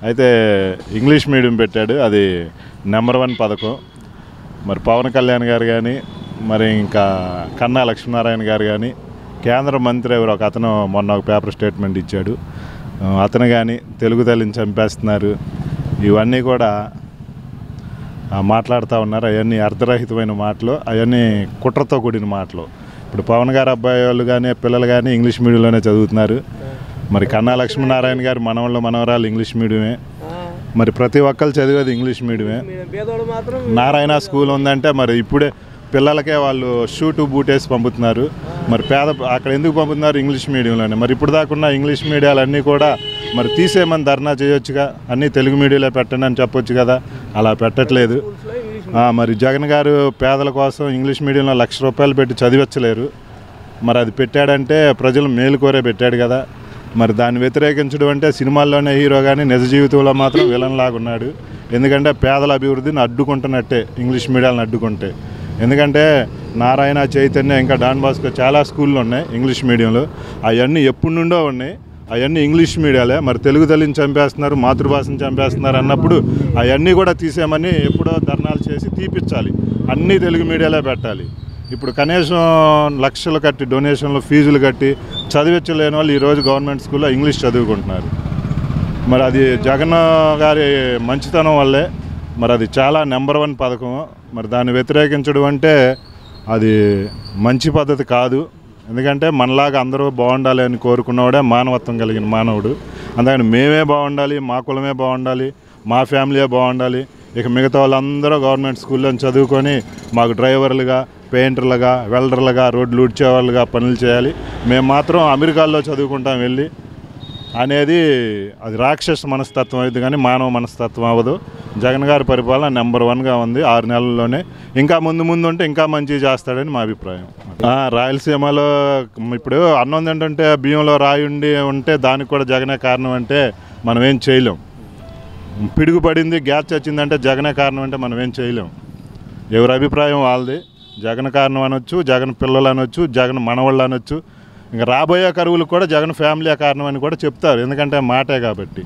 అయితే English medium పెట్టాడు అది నెంబర్ వన్ పథకం మరి పవన్ కళ్యాణ్ గారు కానీ మరి ఇంకా కన్నా లక్ష్మీనారాయణ గారు కానీ కేంద్ర మంత్రి ఎవరు ఒక అతను మొన్న ఒక పేపర్ స్టేట్మెంట్ ఇచ్చాడు ఆ, అతను కానీ తెలుగు తల్లిని చంపేస్తున్నారు ఇవన్నీ కూడా ఆ, మాట్లాడుతూ ఉన్నారు అవన్నీ అర్ధరహితమైన మాటలు అవన్నీ కుట్రతో కూడిన మాటలు ఇప్పుడు పవన్ గారు అబ్బాయి వాళ్ళు కానీ పిల్లలు కానీ ఇంగ్లీష్ మీడియంలోనే చదువుతున్నారు మరి కన్నా లక్ష్మీనారాయణ గారు మనవాళ్ళు మనవరాలు ఇంగ్లీష్ మీడియమే మరి ప్రతి ఒక్కరు చదివేది ఇంగ్లీష్ మీడియమే పేదోడు మాత్రం నారాయణ స్కూల్ ఉందంటే మరి ఇప్పుడే పిల్లలకే వాళ్ళు షూటు బూట్ వేసి పంపుతున్నారు మరి పేద అక్కడ ఎందుకు పంపుతున్నారు ఇంగ్లీష్ మీడియంలోనే మరి ఇప్పుడు దాకున్న ఇంగ్లీష్ మీడియాలన్నీ కూడా మరి తీసేయమని ధర్నా చేయొచ్చుగా అన్నీ తెలుగు మీడియంలో పెట్టండి అని చెప్పొచ్చు కదా అలా పెట్టట్లేదు స్కూల్స్లో ఇంగ్లీష్ ఆ, మరి జగన్ గారు పేదల కోసం ఇంగ్లీష్ మీడియంలో లక్ష రూపాయలు పెట్టి చదివించలేరు మరి అది పెట్టాడంటే ప్రజలు మేలు కోరే పెట్టాడు కదా మరి దాన్ని వ్యతిరేకించడం అంటే సినిమాల్లోనే హీరో కానీ నిజ జీవితంలో మాత్రం విలన్ లాగా ఉన్నాడు ఎందుకంటే పేదల అభివృద్ధిని అడ్డుకుంటున్నట్టే ఇంగ్లీష్ మీడియాలను అడ్డుకుంటే ఎందుకంటే నారాయణ చైతన్య ఇంకా డాన్ బాస్కో చాలా స్కూళ్ళు ఉన్నాయి ఇంగ్లీష్ మీడియంలో అవన్నీ ఎప్పటి నుండో ఉన్నాయి అవన్నీ ఇంగ్లీష్ మీడియాలే మరి తెలుగు తల్లిని చంపేస్తున్నారు మాతృభాషను చంపేస్తున్నారు అన్నప్పుడు అవన్నీ కూడా తీసేయమని ఎప్పుడో ధర్నాలు చేసి తీపిచ్చాలి అన్నీ తెలుగు మీడియాలే పెట్టాలి ఇప్పుడు కనీసం లక్షలు కట్టి డొనేషన్లు ఫీజులు కట్టి చదివించలేని వాళ్ళు ఈరోజు గవర్నమెంట్ స్కూల్లో ఇంగ్లీష్ చదువుకుంటున్నారు మరి అది జగన్ గారి మంచితనం వల్లే మరి అది చాలా నెంబర్ వన్ పథకం మరి దాన్ని వ్యతిరేకించడం అంటే అది మంచి పద్ధతి కాదు ఎందుకంటే మనలాగా అందరూ బాగుండాలి అని కోరుకున్నవాడే మానవత్వం కలిగిన మానవుడు అందుకని మేమే బాగుండాలి మా కులమే బాగుండాలి మా ఫ్యామిలీయే బాగుండాలి ఇక మిగతా వాళ్ళందరూ గవర్నమెంట్ స్కూల్లో చదువుకొని మాకు డ్రైవర్లుగా పెయింటర్లుగా వెల్డర్లుగా రోడ్లు ఊడ్చేవాళ్ళుగా పనులు చేయాలి మేము మాత్రం అమెరికాలో చదువుకుంటాం వెళ్ళి అనేది అది రాక్షస మనస్తత్వం అయింది కానీ మానవ మనస్తత్వం అవ్వదు జగన్ గారి పరిపాలన నెంబర్ వన్గా ఉంది ఆరు నెలల్లోనే ఇంకా ముందు ముందు ఉంటే ఇంకా మంచి చేస్తాడని మా అభిప్రాయం ఆ, రాయలసీమలో ఇప్పుడు అన్నం ఏంటంటే బియ్యంలో రాయి ఉండి ఉంటే దానికి కూడా జగనే కారణం అంటే మనం ఏం చేయలేం పిడుగు పడింది గ్యాస్ వచ్చిందంటే జగనే కారణం అంటే మనం ఏం చేయలేం ఎవరి అభిప్రాయం వాళ్ళది జగన్ కారణం అనొచ్చు జగన్ పిల్లలు అనొచ్చు జగన్ మనవాళ్ళు అనొచ్చు ఇంకా రాబోయే కరువులకు కూడా జగన్ ఫ్యామిలీ కారణం అని కూడా చెప్తారు ఎందుకంటే మాటే కాబట్టి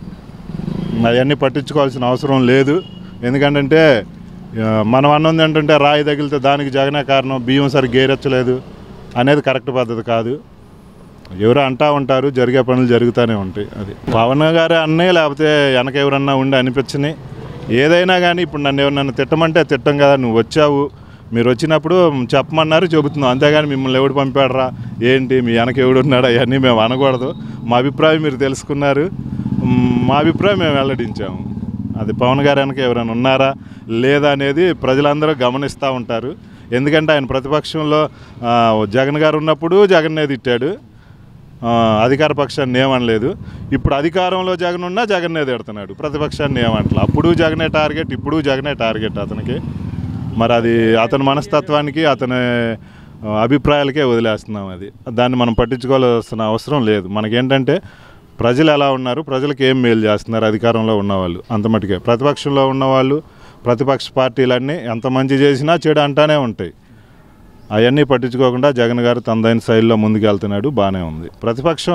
అవన్నీ పట్టించుకోవాల్సిన అవసరం లేదు ఎందుకంటే ఆ, మనం అన్నది ఏంటంటే రాయి తగిలితే దానికి జగనే కారణం బియ్యం సరి గేరెచ్చలేదు అనేది కరెక్ట్ పద్ధతి కాదు ఎవరు అంటా ఉంటారు జరిగే పనులు జరుగుతూనే ఉంటాయి అది పవన్ గారే అన్నీ లేకపోతే వెనక ఎవరన్నా ఉండి అనిపించని ఏదైనా కానీ ఇప్పుడు నన్ను ఎవరు తిట్టమంటే తిట్టం కదా నువ్వు వచ్చావు మీరు వచ్చినప్పుడు చెప్పమన్నారు చెబుతున్నాం అంతేగాని మిమ్మల్ని ఎవడు పంపాడరా ఏంటి మీ వెనక ఎవడు ఉన్నాడు అవన్నీ మేము అనకూడదు మా అభిప్రాయం మీరు తెలుసుకున్నారు మ్, మా అభిప్రాయం మేము వెల్లడించాము అది పవన్ గారు వెనక ఎవరైనా ఉన్నారా లేదా అనేది ప్రజలందరూ గమనిస్తూ ఉంటారు ఎందుకంటే ఆయన ప్రతిపక్షంలో ఆ, జగన్ గారు ఉన్నప్పుడు జగన్నే తిట్టాడు ఆ, అధికార పక్షాన్ని ఏమనలేదు ఇప్పుడు అధికారంలో జగన్ ఉన్నా జగన్నే తిడుతున్నాడు ప్రతిపక్షాన్ని ఏమంటలే అప్పుడు జగనే టార్గెట్ ఇప్పుడు జగనే టార్గెట్ అతనికి మరి అది అతని మనస్తత్వానికి అతని ఆ, అభిప్రాయాలకే వదిలేస్తున్నాం అది దాన్ని మనం పట్టించుకోవాల్సిన అవసరం లేదు మనకేంటంటే ప్రజలు ఎలా ఉన్నారు ప్రజలకు ఏం మేలు చేస్తున్నారు అధికారంలో ఉన్నవాళ్ళు అంత మటుకే ప్రతిపక్షంలో ఉన్నవాళ్ళు ప్రతిపక్ష పార్టీలన్నీ ఎంత మంచి చేసినా చెడు అంటానే ఉంటాయి అవన్నీ పట్టించుకోకుండా జగన్ గారు తనదైన శైలిలో ముందుకెళ్తున్నాడు బాగానే ఉంది ప్రతిపక్షం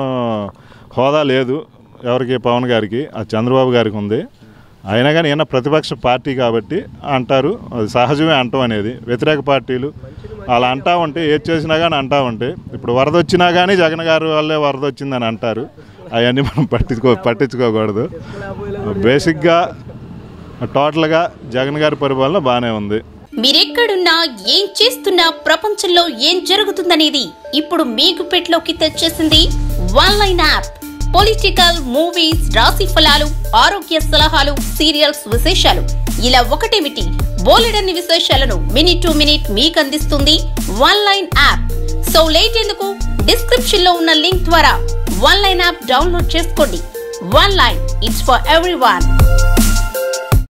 హోదా లేదు ఎవరికి పవన్ గారికి అది చంద్రబాబు గారికి ఉంది అయినా కానీ ఈయన ప్రతిపక్ష పార్టీ కాబట్టి అంటారు అది సహజమే అంటాం అనేది వ్యతిరేక పార్టీలు అలా అంటా ఉంటే ఏది చేసినా కానీ అంటా ఉంటే ఇప్పుడు వరద వచ్చినా కానీ జగన్ గారు వల్లే వరద వచ్చిందని అంటారు అవన్నీ మనం పట్టించుకో పట్టించుకోకూడదు బేసిక్గా టోటల్గా జగన్ గారి పరిపాలన బాగానే ఉంది మీరెక్కడున్నా ఏం చేస్తున్నా ప్రపంచంలో ఏం జరుగుతుందనేది ఇప్పుడు మీ గుప్పెట్లోకి తెచ్చేసింది one line app political movies రాశి ఫలాలు ఆరోగ్య సలహాలు సీరియల్స్ విశేషాలు ఇలా ఒకటేమిటి బోలెడన్ని విశేషాలను మినిట్ టు మినిట్ మీకు అందిస్తుంది one line app so late ఎందుకు డిస్క్రిప్షన్ లో ఉన్న లింక్ ద్వారా వన్ లైన్ యాప్ డౌన్లోడ్ చేసుకోండి one line it's for every